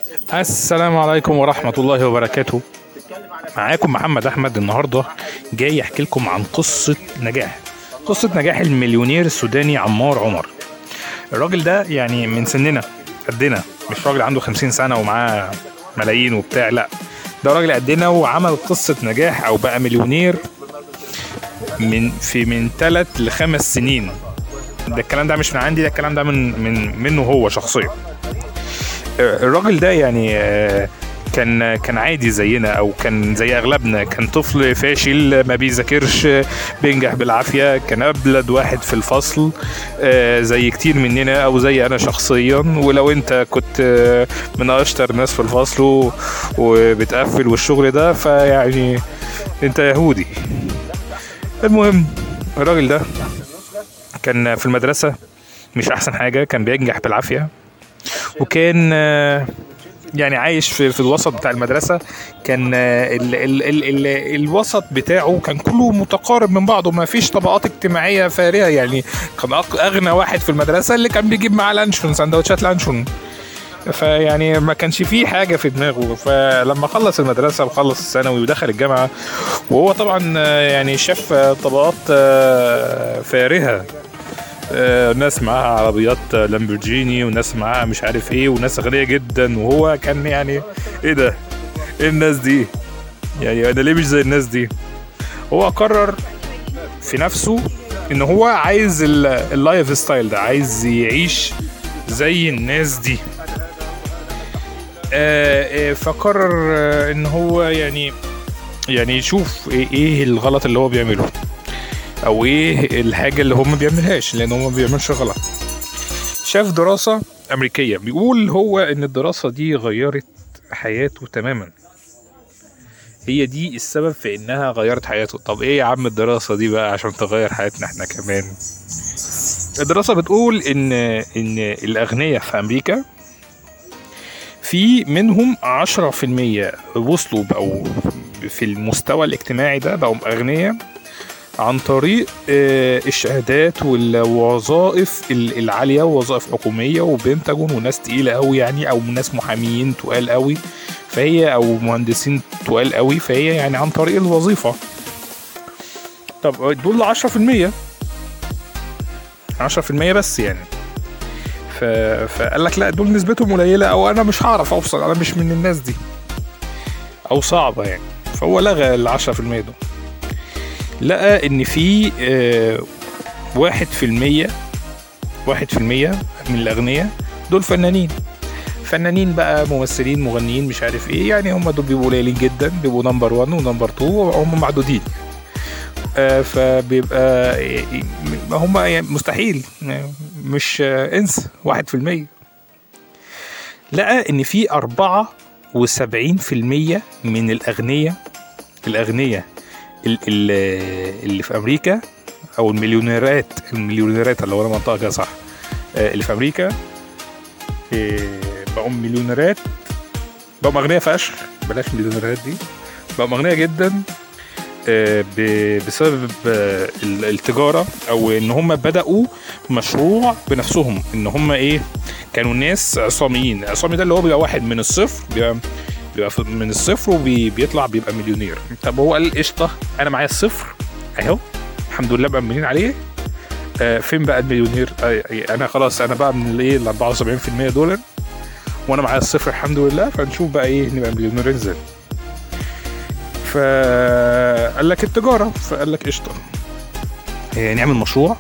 السلام عليكم ورحمة الله وبركاته معاكم محمد أحمد النهاردة جاي أحكي لكم عن قصة نجاح قصة نجاح المليونير السوداني عمار عمر الراجل ده يعني من سننا قدنا مش راجل عنده خمسين سنة ومعاه ملايين وبتاع لا ده راجل قدنا وعمل قصة نجاح أو بقى مليونير من في من ثلاث لخمس سنين ده الكلام ده مش من عندي ده الكلام ده من من منه هو شخصيا الراجل ده يعني آه، كان كان عادي زينا او كان زي اغلبنا كان طفل فاشل ما بيذاكرش بينجح بالعافيه كان ابلد واحد في الفصل آه، زي كتير مننا او زي انا شخصيا ولو انت كنت آه، من اشطر ناس في الفصل و- وبتقفل والشغل ده فيعني انت يهودي المهم الراجل ده كان في المدرسه مش احسن حاجه كان بينجح بالعافيه وكان آه، يعني عايش في, في الوسط بتاع المدرسه كان آه، ال ال ال ال الوسط بتاعه كان كله متقارب من بعضه ما فيش طبقات اجتماعيه فارهه يعني كان أق- اغنى واحد في المدرسه اللي كان بيجيب معاه لانشون سندوتشات لانشون فيعني ما كانش فيه حاجه في دماغه فلما خلص المدرسه وخلص الثانوي ودخل الجامعه وهو طبعا آه، يعني شاف آه، طبقات آه، فارهه آه، ناس معاها عربيات آه، لامبورجيني وناس معاها مش عارف ايه وناس غنيه جدا وهو كان يعني ايه ده ايه الناس دي يعني انا ليه مش زي الناس دي هو قرر في نفسه ان هو عايز ال- اللايف ستايل ده عايز يعيش زي الناس دي آه، آه، فقرر آه، ان هو يعني يعني يشوف ايه إيه الغلط اللي هو بيعمله او ايه الحاجه اللي هم ما بيعملهاش لان هو ما بيعملش غلط شاف دراسه امريكيه بيقول هو ان الدراسه دي غيرت حياته تماما هي دي السبب في انها غيرت حياته طب ايه يا عم الدراسه دي بقى عشان تغير حياتنا احنا كمان الدراسه بتقول ان ان الاغنياء في امريكا في منهم 10% وصلوا بقوا في المستوى الاجتماعي ده بقوا اغنياء عن طريق آه، الشهادات والوظائف ال- العاليه ووظائف حكوميه وبنتاجون وناس تقيله قوي يعني او ناس محاميين تقال قوي فهي او مهندسين تقال قوي فهي يعني عن طريق الوظيفه طب دول 10% 10% بس يعني ف... فقال لك لا دول نسبتهم قليله او انا مش هعرف اوصل انا مش من الناس دي او صعبه يعني فهو لغى ال 10% دول لقى ان في آه، واحد في المية واحد في المية من الاغنياء دول فنانين فنانين بقى ممثلين مغنيين مش عارف ايه يعني هم دول بيبقوا قليلين جدا بيبقوا نمبر 1 ونمبر 2 وهم معدودين آه، فبيبقى ما هم يعني مستحيل يعني مش آه، انسى واحد في المية لقى ان في أربعة وسبعين في المية من الأغنياء الأغنياء ال- ال- اللي في امريكا او المليونيرات المليونيرات اللي ورا منطقه كده صح آه، اللي في امريكا آه، بقوا مليونيرات بقوا اغنياء فشخ بلاش مليونيرات دي بقوا اغنياء جدا آه، ب- بسبب آه، ال- التجاره او ان هم بداوا مشروع بنفسهم ان هم ايه كانوا ناس عصاميين عصامي ده اللي هو بيبقى واحد من الصفر بيبقى بيبقى ف- من الصفر وبيطلع بيبقى مليونير طب هو قال قشطه انا معايا الصفر اهو الحمد لله مأمنين عليه آه فين بقى المليونير آه انا خلاص انا بقى من الايه ال 74% دول وانا معايا الصفر الحمد لله فنشوف بقى ايه نبقى مليونيرين ازاي فقال لك التجاره فقال لك قشطه آه، نعمل مشروع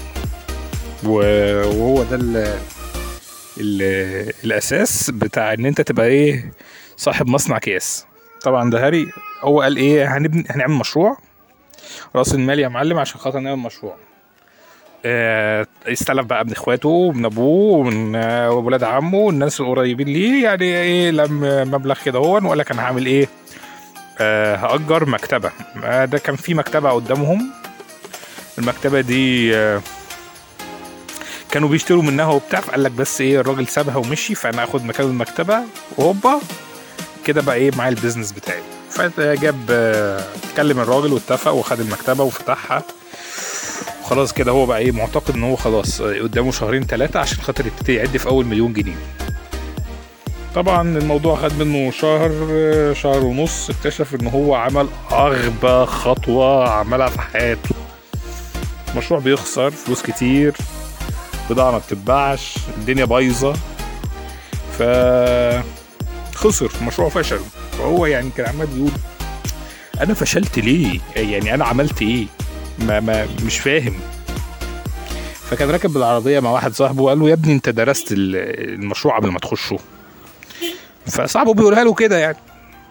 و- وهو ده ال ال الاساس بتاع ان انت تبقى ايه صاحب مصنع اكياس طبعا ده هاري هو قال ايه هنبني هنعمل مشروع راس المال يا معلم عشان خاطر نعمل مشروع آه، استلف بقى من اخواته ومن ابوه ومن آه، ولاد عمه والناس القريبين ليه يعني ايه لم مبلغ كده هو وقال لك انا هعمل ايه آه هأجر مكتبة آه ده كان في مكتبة قدامهم المكتبة دي آه كانوا بيشتروا منها وبتاع فقال لك بس ايه الراجل سابها ومشي فانا اخد مكان المكتبة وهوبا كده بقى ايه معايا البيزنس بتاعي فجاب آه، كلم الراجل واتفق وخد المكتبة وفتحها وخلاص كده هو بقى ايه معتقد ان هو خلاص آه، قدامه شهرين ثلاثة عشان خاطر يبتدي يعد في اول مليون جنيه طبعا الموضوع خد منه شهر شهر ونص اكتشف ان هو عمل اغبى خطوة عملها في حياته مشروع بيخسر فلوس كتير بضاعة ما بتتباعش الدنيا بايظة ف خسر مشروع فشل فهو يعني كان عمال بيقول انا فشلت ليه يعني انا عملت ايه ما, ما مش فاهم فكان راكب بالعربيه مع واحد صاحبه وقال له يا ابني انت درست المشروع قبل ما تخشه فصاحبه بيقولها له كده يعني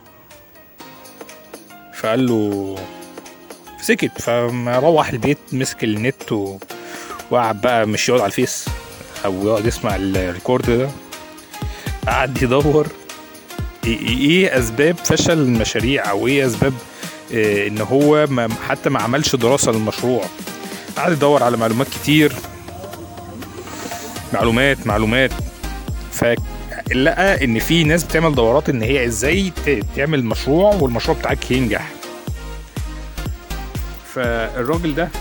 فقال له سكت فما روح البيت مسك النت و... وقعد بقى مش يقعد على الفيس او يقعد يسمع الريكورد ده قعد يدور ايه اسباب فشل المشاريع او ايه اسباب إيه ان هو ما حتى ما عملش دراسه للمشروع قعد يدور على معلومات كتير معلومات معلومات فلقى ان في ناس بتعمل دورات ان هي ازاي تعمل مشروع والمشروع بتاعك ينجح فالراجل ده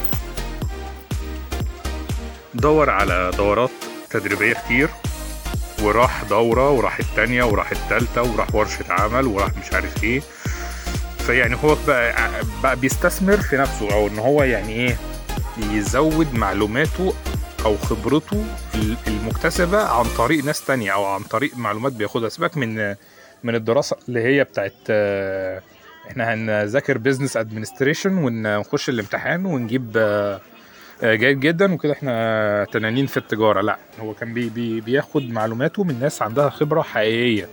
دور على دورات تدريبيه كتير وراح دورة وراح التانية وراح التالتة وراح ورشة عمل وراح مش عارف ايه فيعني هو بقى, بقى بيستثمر في نفسه او ان هو يعني ايه يزود معلوماته او خبرته المكتسبة عن طريق ناس تانية او عن طريق معلومات بياخدها سيبك من من الدراسة اللي هي بتاعت احنا هنذاكر بيزنس ادمنستريشن ونخش الامتحان ونجيب جيد جدا وكده احنا تنانين في التجاره لا هو كان بي بي بياخد معلوماته من ناس عندها خبره حقيقيه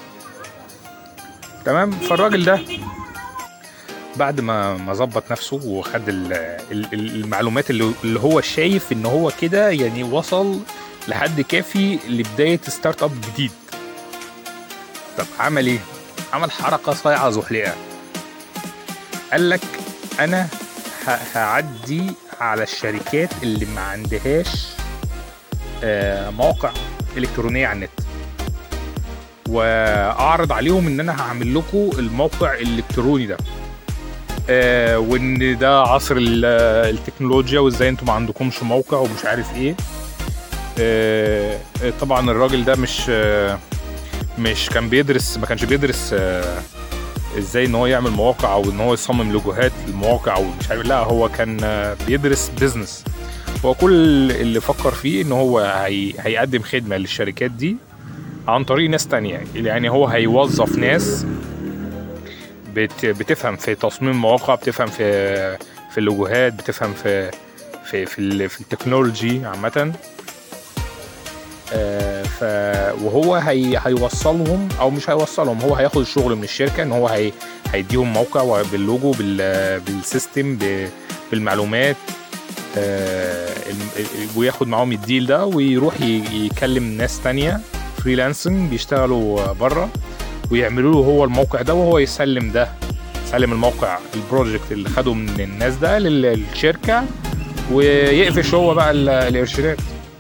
تمام فالراجل ده بعد ما ما ظبط نفسه وخد المعلومات اللي, اللي هو شايف ان هو كده يعني وصل لحد كافي لبدايه ستارت اب جديد طب عمل ايه عمل حركه صايعه زحلقه قال لك انا هعدي على الشركات اللي ما عندهاش مواقع الكترونيه على النت واعرض عليهم ان انا هعمل لكم الموقع الالكتروني ده وان ده عصر التكنولوجيا وازاي انتم ما عندكمش موقع ومش عارف ايه طبعا الراجل ده مش مش كان بيدرس ما كانش بيدرس ازاي ان هو يعمل مواقع او ان هو يصمم لوجوهات المواقع او مش عارف لا هو كان بيدرس بيزنس هو كل اللي فكر فيه ان هو هي هيقدم خدمه للشركات دي عن طريق ناس تانية يعني هو هيوظف ناس بت بتفهم في تصميم مواقع بتفهم في في اللوجوهات بتفهم في في في, في التكنولوجي عامه آه ف وهو هي هيوصلهم او مش هيوصلهم هو هياخد الشغل من الشركه ان هو هي هيديهم موقع باللوجو بال بالسيستم بالمعلومات آه وياخد معاهم الديل ده ويروح يكلم ناس تانية فريلانسنج بيشتغلوا بره ويعملوا له هو الموقع ده وهو يسلم ده يسلم الموقع البروجكت اللي خده من الناس ده للشركه ويقفش هو بقى الارشادات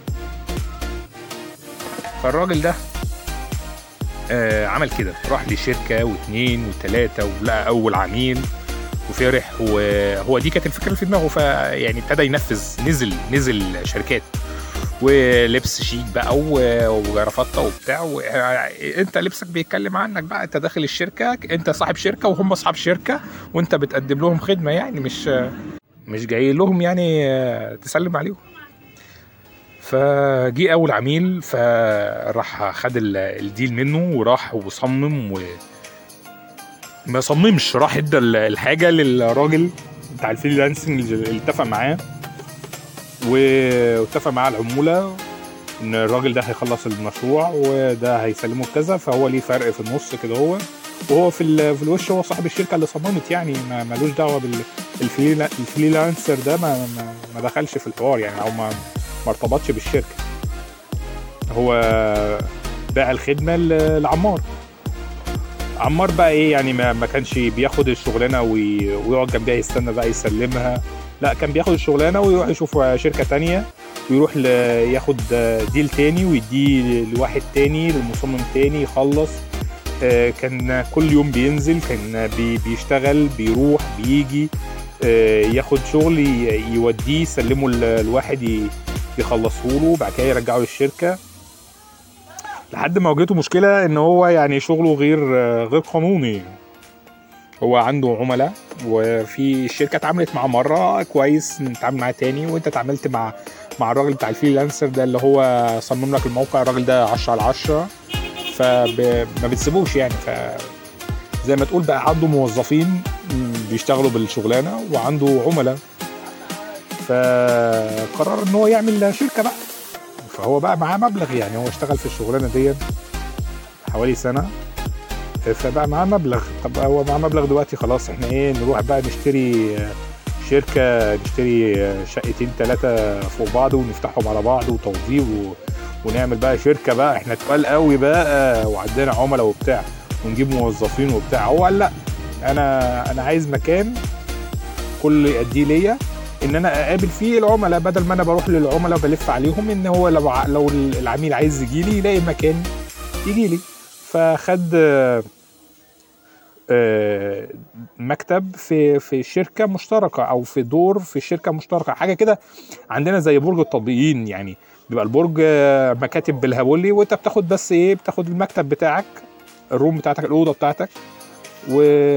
فالراجل ده آه عمل كده راح لشركه واثنين وثلاثه ولقى اول عميل وفرح وهو دي كانت الفكره اللي في دماغه فيعني ابتدى ينفذ نزل نزل شركات ولبس شيك بقى وجرافطه وبتاع و... انت لبسك بيتكلم عنك بقى انت داخل الشركه انت صاحب شركه وهم اصحاب شركه وانت بتقدم لهم خدمه يعني مش مش جاي لهم يعني تسلم عليهم فجي اول عميل فراح خد الديل منه وراح وصمم و ما صممش راح ادى الحاجه للراجل بتاع الفريلانسنج اللي اتفق معاه واتفق معاه العموله ان الراجل ده هيخلص المشروع وده هيسلمه بكذا فهو ليه فرق في النص كده هو وهو في في الوش هو صاحب الشركه اللي صممت يعني ما ملوش دعوه بالفريلانسر ده ما, ما, ما دخلش في الحوار يعني او ما ما ارتبطش بالشركه هو باع الخدمه لعمار عمار بقى ايه يعني ما, ما كانش بياخد الشغلانه ويقعد جنبها يستنى بقى يسلمها لا كان بياخد الشغلانه ويروح يشوف شركه تانية ويروح ياخد ديل تاني ويديه لواحد تاني لمصمم تاني يخلص كان كل يوم بينزل كان بيشتغل بيروح بيجي ياخد شغل يوديه يسلمه الواحد يخلصه له بعد كده يرجعه للشركه لحد ما واجهته مشكله ان هو يعني شغله غير غير قانوني هو عنده عملاء وفي الشركه اتعاملت معاه مره كويس نتعامل معاه تاني وانت اتعاملت مع مع الراجل بتاع الفريلانسر ده اللي هو صمم لك الموقع الراجل ده 10 على 10 فما بتسيبوش يعني ف زي ما تقول بقى عنده موظفين بيشتغلوا بالشغلانه وعنده عملاء فقرر ان هو يعمل شركه بقى فهو بقى معاه مبلغ يعني هو اشتغل في الشغلانه دي حوالي سنه فبقى معاه مبلغ طب هو معاه مبلغ دلوقتي خلاص احنا ايه نروح بقى نشتري شركه نشتري شقتين ثلاثه فوق بعض ونفتحهم على بعض وتوظيف و... ونعمل بقى شركه بقى احنا تقال قوي بقى وعندنا عملاء وبتاع ونجيب موظفين وبتاع هو قال لا انا انا عايز مكان كل يأديه ليا ان انا اقابل فيه العملاء بدل ما انا بروح للعملاء وبلف عليهم ان هو لو لو العميل عايز يجي لي يلاقي مكان يجي لي فخد مكتب في في شركه مشتركه او في دور في شركه مشتركه حاجه كده عندنا زي برج التطبيقيين يعني بيبقى البرج مكاتب بالهبولي وانت بتاخد بس ايه بتاخد المكتب بتاعك الروم بتاعتك الاوضه بتاعتك و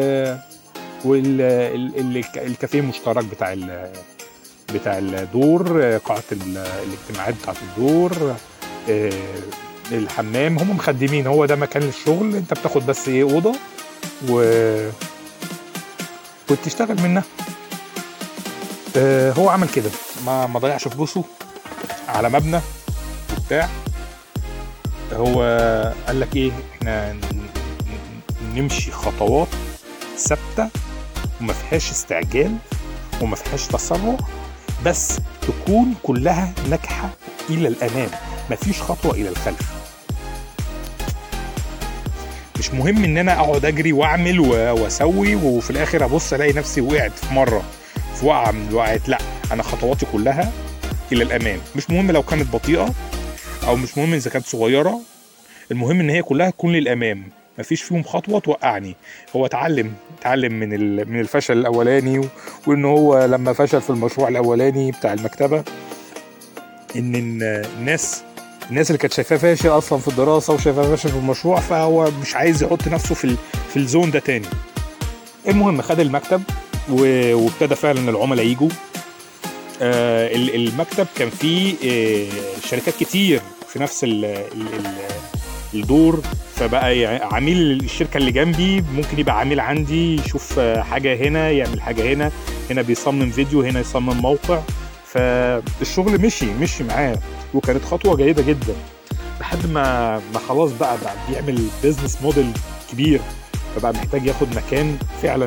والكافيه المشترك بتاع ال... بتاع الدور قاعه الاجتماعات بتاعت الدور الحمام هم مخدمين هو ده مكان للشغل انت بتاخد بس ايه اوضه و وتشتغل منها هو عمل كده ما ما ضيعش فلوسه على مبنى وبتاع هو قال لك ايه احنا نمشي خطوات ثابته وما فيهاش استعجال وما فيهاش تسرع بس تكون كلها ناجحه الى الامام مفيش خطوه الى الخلف مش مهم ان انا اقعد اجري واعمل واسوي وفي الاخر ابص الاقي نفسي وقعت في مره في وقعه من الوقعات لا انا خطواتي كلها الى الامام مش مهم لو كانت بطيئه او مش مهم اذا كانت صغيره المهم ان هي كلها تكون للامام مفيش فيهم خطوه توقعني هو اتعلم اتعلم من من الفشل الاولاني وان هو لما فشل في المشروع الاولاني بتاع المكتبه ان الناس الناس اللي كانت شايفاه فاشل اصلا في الدراسه وشايفاه فاشل في المشروع فهو مش عايز يحط نفسه في في الزون ده تاني المهم خد المكتب وابتدى فعلا العملاء يجوا آه المكتب كان فيه آه شركات كتير في نفس ال ال ال الدور فبقى يعني عميل الشركه اللي جنبي ممكن يبقى عميل عندي يشوف حاجه هنا يعمل حاجه هنا هنا بيصمم فيديو هنا يصمم موقع فالشغل مشي مشي معاه وكانت خطوه جيده جدا لحد ما ما خلاص بقى بقى بيعمل بيزنس موديل كبير فبقى محتاج ياخد مكان فعلا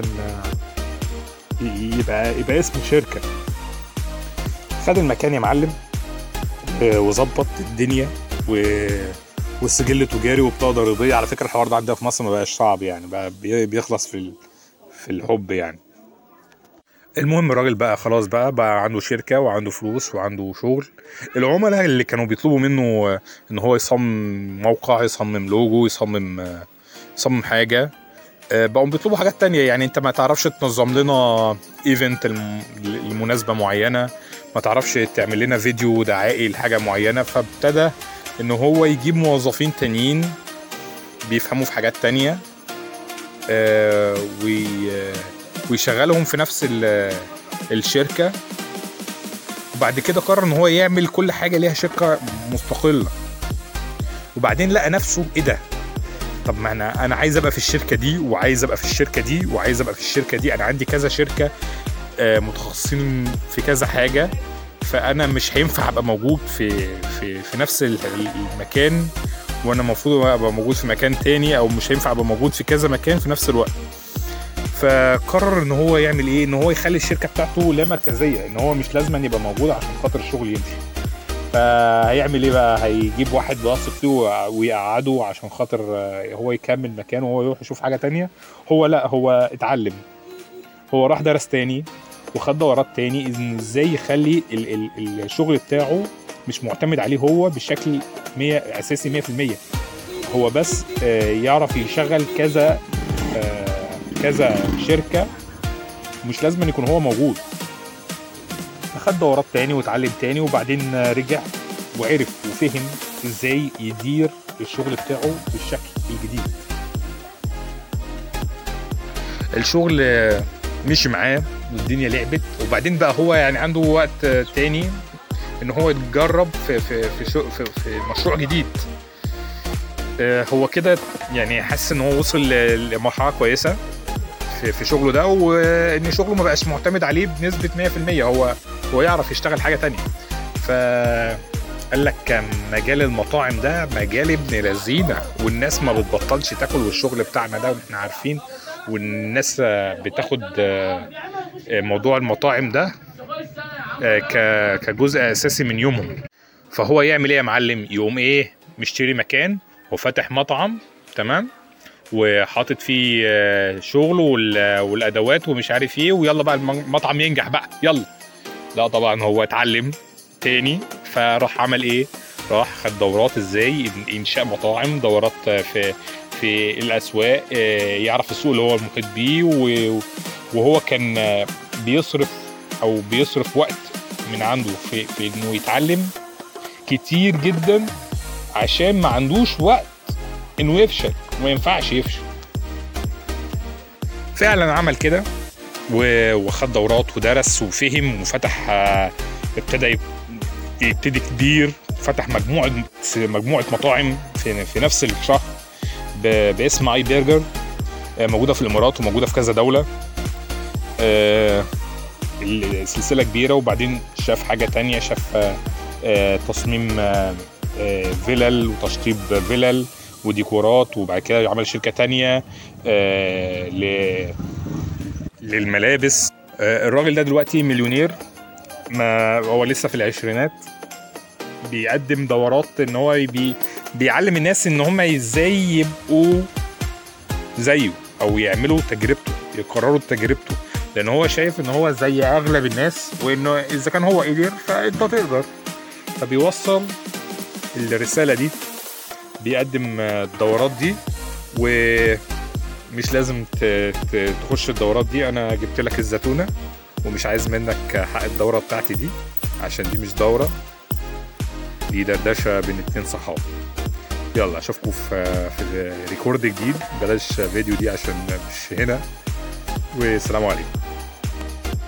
يبقى يبقى اسمه شركه خد المكان يا معلم وظبط الدنيا و والسجل التجاري وبطاقه رضيه على فكره الحوار ده عندنا في مصر ما بقاش صعب يعني بقى بيخلص في في الحب يعني المهم الراجل بقى خلاص بقى بقى عنده شركه وعنده فلوس وعنده شغل العملاء اللي كانوا بيطلبوا منه ان هو يصمم موقع يصمم لوجو يصمم يصمم حاجه بقوا بيطلبوا حاجات تانية يعني انت ما تعرفش تنظم لنا ايفنت لمناسبه معينه ما تعرفش تعمل لنا فيديو دعائي لحاجه معينه فابتدى ان هو يجيب موظفين تانيين بيفهموا في حاجات تانية آه ويشغلهم في نفس الشركة وبعد كده قرر ان هو يعمل كل حاجة ليها شركة مستقلة وبعدين لقى نفسه ايه ده طب ما انا انا عايز ابقى في الشركه دي وعايز ابقى في الشركه دي وعايز ابقى في الشركه دي انا عندي كذا شركه متخصصين في كذا حاجه فانا مش هينفع ابقى موجود في في في نفس المكان وانا المفروض ابقى موجود في مكان تاني او مش هينفع ابقى موجود في كذا مكان في نفس الوقت فقرر ان هو يعمل ايه ان هو يخلي الشركه بتاعته لا مركزيه ان هو مش لازم يبقى موجود عشان خاطر الشغل يمشي فهيعمل ايه بقى هيجيب واحد واثق فيه ويقعده عشان خاطر هو يكمل مكانه وهو يروح يشوف حاجه تانية هو لا هو اتعلم هو راح درس تاني وخد دورات تاني ان ازاي يخلي ال ال الشغل بتاعه مش معتمد عليه هو بشكل 100 اساسي 100% هو بس يعرف يشغل كذا كذا شركه مش لازم أن يكون هو موجود خد دورات تاني واتعلم تاني وبعدين رجع وعرف وفهم ازاي يدير الشغل بتاعه بالشكل الجديد الشغل آه، مشي معاه والدنيا لعبت وبعدين بقى هو يعني عنده وقت آه، تاني ان هو يتجرب في في في, شو في, في مشروع جديد آه، هو كده يعني حاسس ان هو وصل ل- لمرحله كويسه في, في شغله ده وان شغله ما بقاش معتمد عليه بنسبه 100% هو هو يعرف يشتغل حاجه تانية ف قال لك كان مجال المطاعم ده مجال ابن لذينه والناس ما بتبطلش تاكل والشغل بتاعنا ده واحنا عارفين والناس آه، بتاخد آه، آه، موضوع المطاعم ده آه، ك- كجزء اساسي من يومهم فهو يعمل ايه يا معلم يقوم ايه مشتري مكان وفاتح مطعم تمام وحاطط فيه آه، شغله وال- والادوات ومش عارف ايه ويلا بقى المطعم ينجح بقى يلا لا طبعا هو اتعلم تاني فراح عمل ايه راح خد دورات ازاي إن- انشاء مطاعم دورات آه، في في الاسواق آه، يعرف السوق اللي هو المحيط بيه و- وهو كان آه، بيصرف او بيصرف وقت من عنده في, في انه يتعلم كتير جدا عشان ما عندوش وقت انه يفشل وما ينفعش يفشل فعلا عمل كده و- وخد دورات ودرس وفهم وفتح آه، ابتدى يب- يبتدي كبير فتح مجموعه مجموعه مطاعم في, في نفس الشهر ب- باسم اي برجر آه، موجوده في الامارات وموجوده في كذا دوله آه، السلسله كبيره وبعدين شاف حاجه تانية شاف آه، آه، تصميم آه، آه، فيلل وتشطيب فيلل وديكورات وبعد كده عمل شركه تانية آه، ل- للملابس آه، الراجل ده دلوقتي مليونير ما هو لسه في العشرينات بيقدم دورات ان هو بي بيعلم الناس ان هم ازاي يبقوا زيه او يعملوا تجربته يكرروا تجربته لان هو شايف ان هو زي اغلب الناس وانه اذا كان هو قدر فانت تقدر فبيوصل الرساله دي بيقدم الدورات دي ومش لازم ت- ت- تخش الدورات دي انا جبت لك الزتونه ومش عايز منك حق الدوره بتاعتي دي عشان دي مش دوره دي دردشه بين اتنين صحاب يلا اشوفكم في في ريكورد جديد بلاش فيديو دي عشان مش هنا والسلام عليكم